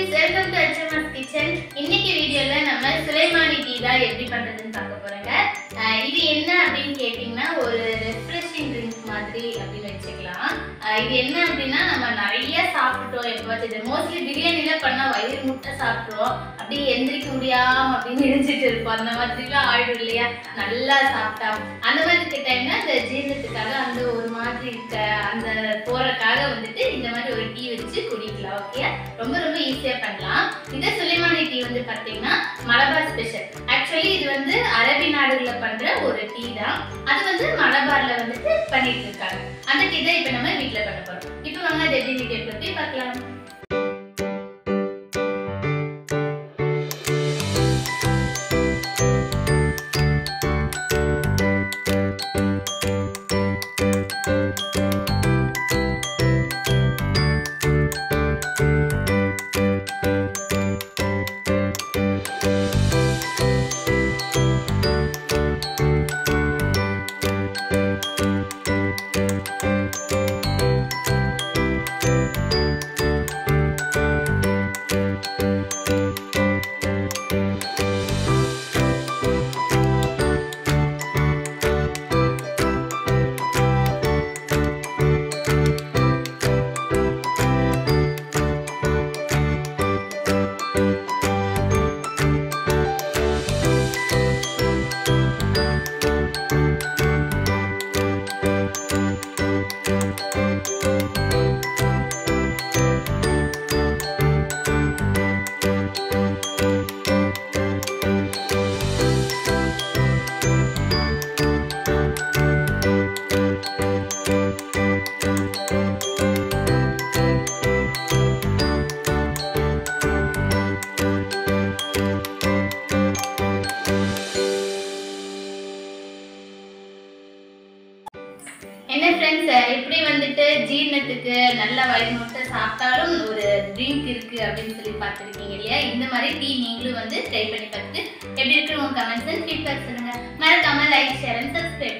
friends welcome to HMS kitchen இன்னைக்கு வீடியோல நம்ம சுலைமானி டீ தான் எப்படி பண்றதுன்னு பார்க்க போறோங்க அஹ் இது என்ன அப்படின்னு கேட்டிங்கன்னா ஒரு ரெஃப்ரெஷிங் ட்ரிங்க் மாதிரி அப்படின்னு வச்சுக்கலாம் அஹ் இது என்ன அப்படின்னா நம்ம நிறைய சாப்பிட்டோம் எப்போவாச்சும் இது மோஸ்ட்லி பிரியாணில பண்ணா வயிறு முட்டை சாப்பிட்றோம் அப்படியே எந்திரிக்க முடியாம அப்படின்னு நினைச்சிட்டு இருப்போம் அந்த மாதிரிலாம் ஆயிடும் இல்லையா நல்லா சாப்பிட்டா அந்த மாதிரி டைம்ல அந்த ஜீரணத்துக்காக அந்த ஒரு மாதிரி இருக்க அந்த போறதுக்காக வந்துட்டு இந்த மாதிரி ஒரு டீ வச்சு குடிக்கலாம் ஓகே ரொம்ப ரொம்ப ஈஸியா பண்ணலாம் இந்த சுலைமானி டீ வந்து பாத்தீங்கன்னா மலபார் ஸ்பெஷல் ஆக்சுவலி இது வந்து அரபி நாடுகள்ல பண்ற ஒரு டீ தான் அது வந்து மலபார்ல வந்துட்டு பண்ணிட்டு இருக்காங்க அந்த டீ தான் இப்ப நம்ம வீட்ல பண்ண போறோம் இப்போ வாங்க அது எப்படி வீடியோ போய் பார்க்கலாம் என்ன ஃப்ரெண்ட்ஸ் எப்படி வந்துட்டு ஜீரணத்துக்கு நல்ல வயிறு முட்டை சாப்பிட்டாலும் ஒரு ட்ரிங்க் இருக்கு அப்படின்னு சொல்லி பார்த்துருக்கீங்க இல்லையா இந்த மாதிரி டீ நீங்களும் வந்து ட்ரை பண்ணி பார்த்துட்டு எப்படி இருக்கு உங்க கமெண்ட்ஸ் அண்ட் ஃபீட்பேக் சொல்லுங்க மறக்காம லைக் ஷேர் அண்ட் சப்ஸ்கிரைப்